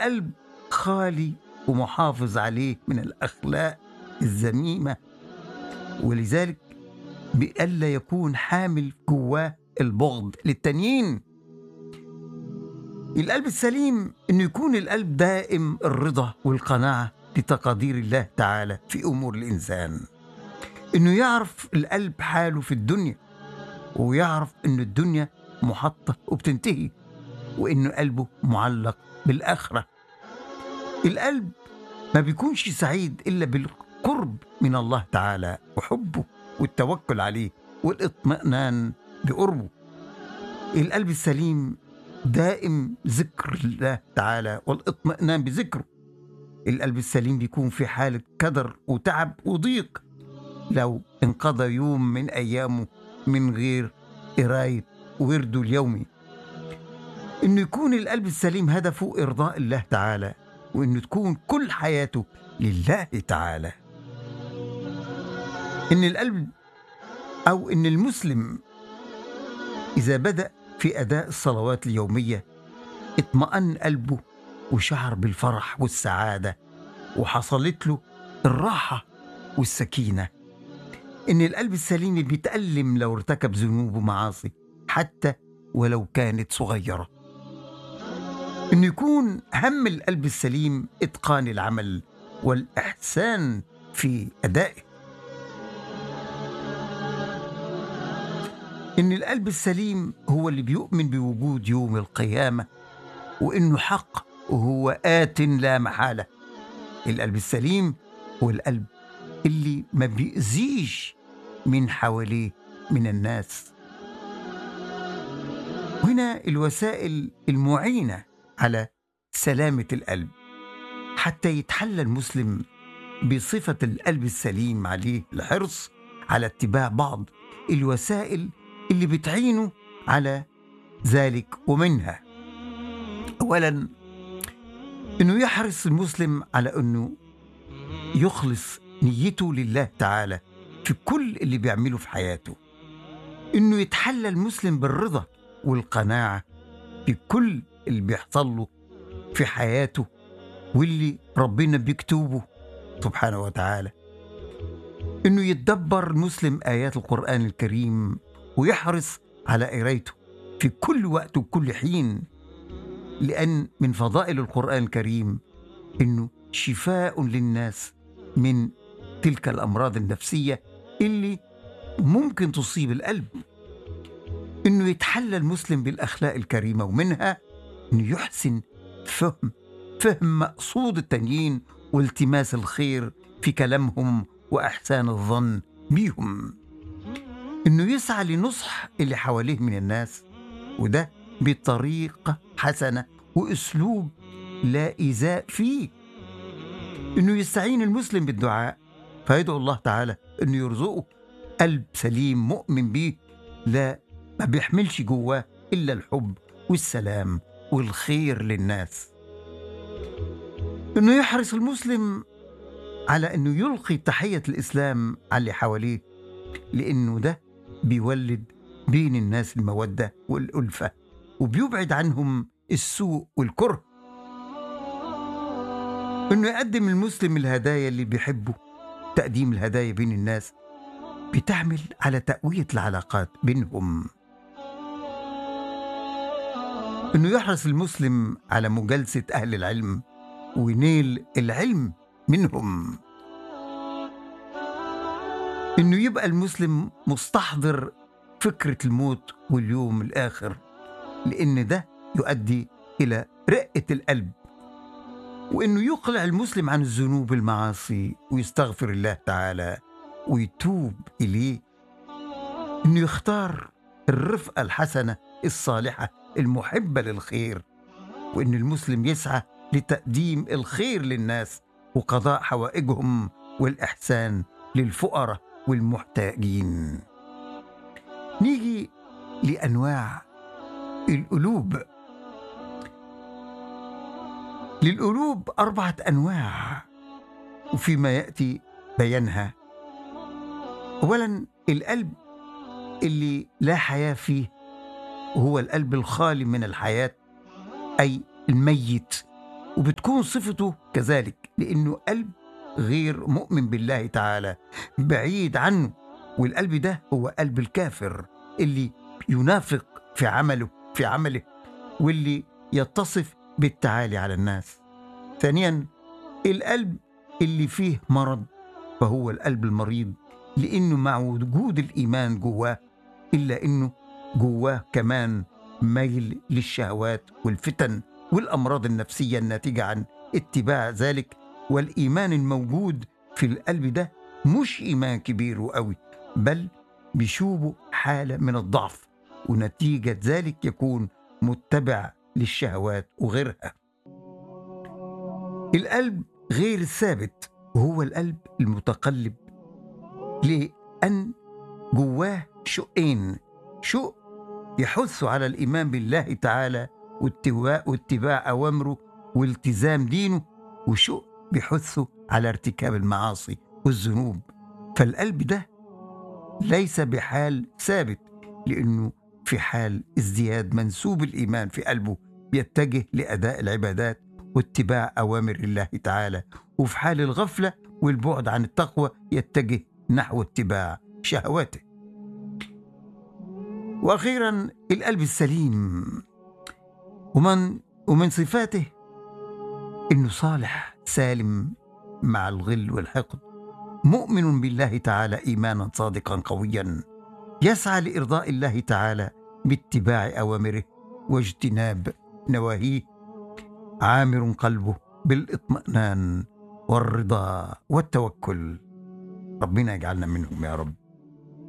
القلب خالي ومحافظ عليه من الأخلاق الذميمة ولذلك بألا يكون حامل جواه البغض للتانيين القلب السليم انه يكون القلب دائم الرضا والقناعه لتقادير الله تعالى في امور الانسان انه يعرف القلب حاله في الدنيا ويعرف ان الدنيا محطه وبتنتهي وانه قلبه معلق بالاخره القلب ما بيكونش سعيد الا بالقرب من الله تعالى وحبه والتوكل عليه والاطمئنان بقربه القلب السليم دائم ذكر الله تعالى والاطمئنان بذكره القلب السليم بيكون في حالة كدر وتعب وضيق لو انقضى يوم من أيامه من غير قراية ورده اليومي إنه يكون القلب السليم هدفه إرضاء الله تعالى وإنه تكون كل حياته لله تعالى إن القلب أو إن المسلم إذا بدأ في أداء الصلوات اليومية اطمأن قلبه وشعر بالفرح والسعادة وحصلت له الراحة والسكينة إن القلب السليم بيتألم لو ارتكب ذنوب ومعاصي حتى ولو كانت صغيرة إنه يكون هم القلب السليم إتقان العمل والإحسان في أدائه إن القلب السليم هو اللي بيؤمن بوجود يوم القيامة وإنه حق وهو آت لا محالة القلب السليم هو القلب اللي ما بيأذيش من حواليه من الناس وهنا الوسائل المعينة على سلامة القلب حتى يتحلى المسلم بصفة القلب السليم عليه الحرص على اتباع بعض الوسائل اللي بتعينه على ذلك ومنها اولا انه يحرص المسلم على انه يخلص نيته لله تعالى في كل اللي بيعمله في حياته انه يتحلى المسلم بالرضا والقناعه بكل اللي بيحصل له في حياته واللي ربنا بيكتبه سبحانه وتعالى انه يتدبر المسلم ايات القران الكريم ويحرص على قرايته في كل وقت وكل حين لأن من فضائل القرآن الكريم إنه شفاء للناس من تلك الأمراض النفسية اللي ممكن تصيب القلب إنه يتحلى المسلم بالأخلاق الكريمة ومنها إنه يحسن فهم فهم مقصود التانيين والتماس الخير في كلامهم وإحسان الظن بيهم إنه يسعى لنصح اللي حواليه من الناس وده بطريقة حسنة وأسلوب لا إيذاء فيه إنه يستعين المسلم بالدعاء فيدعو الله تعالى إنه يرزقه قلب سليم مؤمن بيه لا ما بيحملش جواه إلا الحب والسلام والخير للناس إنه يحرص المسلم على إنه يلقي تحية الإسلام على اللي حواليه لأنه ده بيولد بين الناس المودة والألفة وبيبعد عنهم السوء والكره انه يقدم المسلم الهدايا اللي بيحبه تقديم الهدايا بين الناس بتعمل على تقوية العلاقات بينهم انه يحرص المسلم على مجالسة اهل العلم وينيل العلم منهم انه يبقى المسلم مستحضر فكرة الموت واليوم الآخر لأن ده يؤدي إلى رقة القلب وإنه يقلع المسلم عن الذنوب المعاصي ويستغفر الله تعالى ويتوب إليه إنه يختار الرفقة الحسنة الصالحة المحبة للخير وإن المسلم يسعى لتقديم الخير للناس وقضاء حوائجهم والإحسان للفقراء والمحتاجين نيجي لأنواع القلوب للقلوب أربعة أنواع وفيما يأتي بيانها أولا القلب اللي لا حياة فيه وهو القلب الخالي من الحياة أي الميت وبتكون صفته كذلك لأنه قلب غير مؤمن بالله تعالى بعيد عنه والقلب ده هو قلب الكافر اللي ينافق في عمله في عمله واللي يتصف بالتعالي على الناس ثانيا القلب اللي فيه مرض فهو القلب المريض لأنه مع وجود الإيمان جواه إلا أنه جواه كمان ميل للشهوات والفتن والأمراض النفسية الناتجة عن اتباع ذلك والإيمان الموجود في القلب ده مش إيمان كبير وقوي بل بيشوبه حالة من الضعف ونتيجة ذلك يكون متبع للشهوات وغيرها القلب غير الثابت وهو القلب المتقلب لأن جواه شقين شق يحث على الإيمان بالله تعالى واتباع, واتباع أوامره والتزام دينه وشق بيحثه على ارتكاب المعاصي والذنوب فالقلب ده ليس بحال ثابت لأنه في حال ازدياد منسوب الإيمان في قلبه بيتجه لأداء العبادات واتباع أوامر الله تعالى وفي حال الغفلة والبعد عن التقوى يتجه نحو اتباع شهواته واخيرا القلب السليم ومن ومن صفاته انه صالح سالم مع الغل والحقد مؤمن بالله تعالى ايمانا صادقا قويا يسعى لارضاء الله تعالى باتباع اوامره واجتناب نواهيه عامر قلبه بالاطمئنان والرضا والتوكل ربنا يجعلنا منهم يا رب